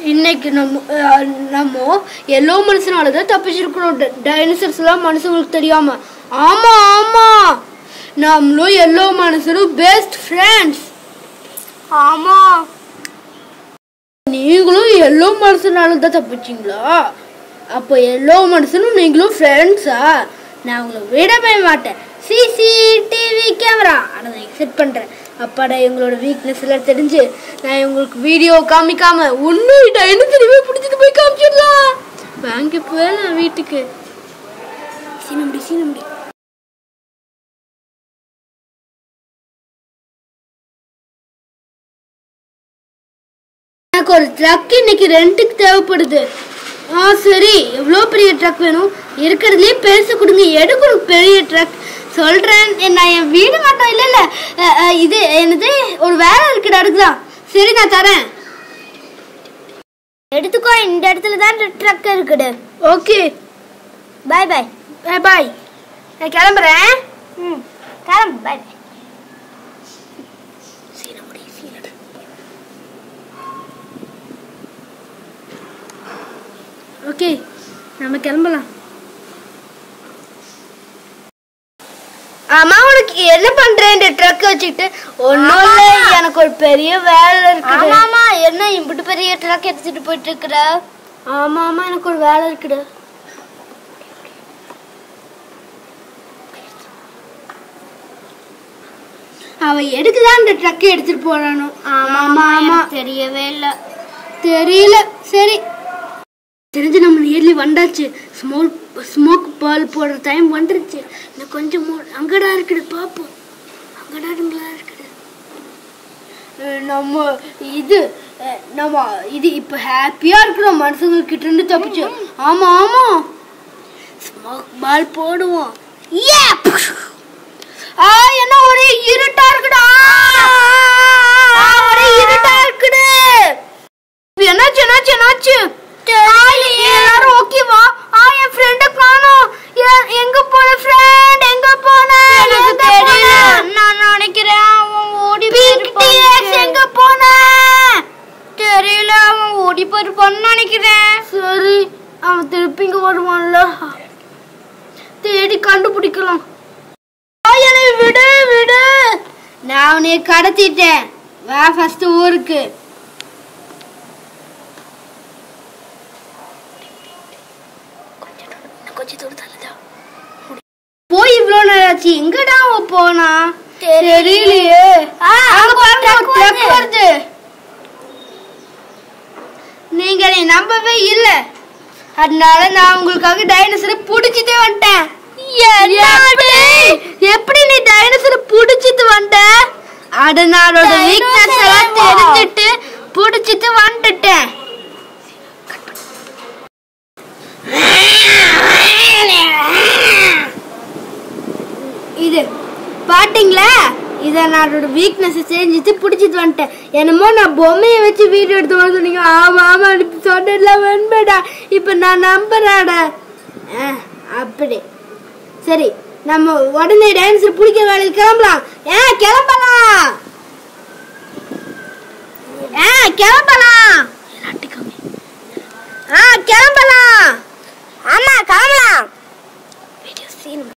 இன்னைக்கு நம்ம அஹ், நம்ம எல்லோ மனுஷனால தான் தப்பிச்சிருக்கிறோம் டைனோசர்ஸ் எல்லாம் மனுஷங்களுக்கு தெரியாம ஆமா ஆமா நம்மளும் எல்லோ மனுஷனும் பெஸ்ட் ஃப்ரெண்ட்ஸ் ஆமா நீங்களும் எல்லோ மனுஷனால தான் தப்பிச்சிங்களா அப்போ எல்லோ மனுஷனும் நீங்களும் ஃப்ரெண்ட்ஸா நான் உங்களை விடவே மாட்டேன் சிசிடிவி கேமரா அதை செட் பண்ணுறேன் அப்பாடா எங்களோட வீக்னஸ் எல்லாம் தெரிஞ்சு நான் உங்களுக்கு வீடியோ காமிக்காம ஒன்றும் டைனு திரும்பி பிடிச்சிட்டு போய் காமிச்சிடலாம் வாங்க போகலாம் வீட்டுக்கு சீனமுடி சீனமுடி எனக்கு ஒரு ட்ரக் இன்னைக்கு ரெண்டுக்கு தேவைப்படுது ஆ சரி எவ்வளோ பெரிய ட்ரக் வேணும் இருக்கிறதுலே பெருசு கொடுங்க எடுக்க ஒரு பெரிய ட்ரக் சொல்கிறேன் நான் என் வீடு மட்டும் இல்லை இல்லை இது என்னது ஒரு வேலை இருக்குடா இருக்குதா சரி நான் தரேன் எடுத்துக்கோ இந்த இடத்துல தான் ட்ரக் இருக்குது okay bye bye bye bye நான் கிளம்புறேன் ம் கிளம்பு பை பை சீனமுடி சீனடு ஓகே நம்ம கிளம்பலாம் அம்மா உனக்கு என்ன பண்றேன் இந்த ட்ரக் வச்சுக்கிட்டு ஒன்றும் இல்லை எனக்கு ஒரு பெரிய வேலை இருக்குது ஆமாமா என்ன இம்புட்டு பெரிய ட்ரக் எடுத்துட்டு போயிட்டு இருக்கிற ஆமா ஆமா எனக்கு ஒரு வேலை இருக்குது அவ எதுக்குதான் இந்த ட்ரக் எடுத்துட்டு போறானோ ஆமா ஆமா தெரியவே இல்ல தெரியல சரி தெரிஞ்சு நம்ம நியர்லி வந்தாச்சு ஸ்மோல் ஸ்மோக் பால் போடுற டைம் வந்துருச்சு இன்னும் கொஞ்சம் மோ அங்கடா இருக்குது பாப்போம் அங்கடா இருக்குங்களா இருக்குது அஹ் நம்ம இது அஹ் நம்ம இது இப்போ ஹாப்பியா இருக்கிறோம் மனுஷங்க கிட்ட இருந்து தப்பிச்சு ஆமா ஆமா ஸ்மோக் பால் போடுவோம் ஏ ஆ என்ன ஒரே இருட்டா இருக்குடா ஆ, ஒரே இருட்டா இருக்குது என்னாச்சு என்னாச்சு என்னாச்சு எல்லாரும் ஓகேவா ஆ என் ஃப்ரெண்ட காணோம் எ- எங்க போன ஃப்ரெண்ட் எங்க போன எனக்கு தெரியல நான் நினைக்கிறேன் அவன் ஓடி போயிருப்பான் எங்க போன தெரியல அவன் ஓடி போயிருப்பான்னு நினைக்கிறேன் சரி அவன் திருப்பி இங்க வருவான்ல தேடி கண்டுபிடிக்கலாம் ஆ, என்னை விடு விடு நான் அவனைய கடத்திட்டேன் வா ஃபர்ஸ்ட் ஊருக்கு கொஞ்சம் தூரத்தாலதான் போய் இவ்வளோ நேரம் ஆச்சு எங்கடா அவன் போனா தெரியலையே ஆ, அங்க பாருங்க truck truck வருது. வருது நீங்க என்னை நம்பவே இல்ல அதனால நான் உங்களுக்காக டைனோசரை புடிச்சிட்டு வந்துட்டேன் எப்படி எப்படி நீ டைனோசரை புடிச்சிட்டு வந்த அதனாலோட வீக்னஸ் எல்லாம் Dinosaur-ஆ? தெரிஞ்சுட்டு புடிச்சிட்டு வந்துட்டேன் இது பாத்தீங்களா இதை நான் வீக்னஸ் செஞ்சுட்டு பிடிச்சிட்டு வந்துட்டேன் என்னமோ நான் பொம்மையை வச்சு வீடியோ எடுத்து வர சொன்னீங்க ஆமா ஆமா இப்ப சொன்னதுலாம் வெண்பேடா இப்ப நான் நம்புறேடா ஆ, அப்படி சரி நம்ம உடனே டான்ஸர் பிடிக்கிற வேலைக்கு கிளம்பலாம் ஏ கிளம்பலாம் ஆ கிளம்பலாம் ஆ கிளம்பலாம் ஆமா கிளம்பலாம் வீடியோ சீன்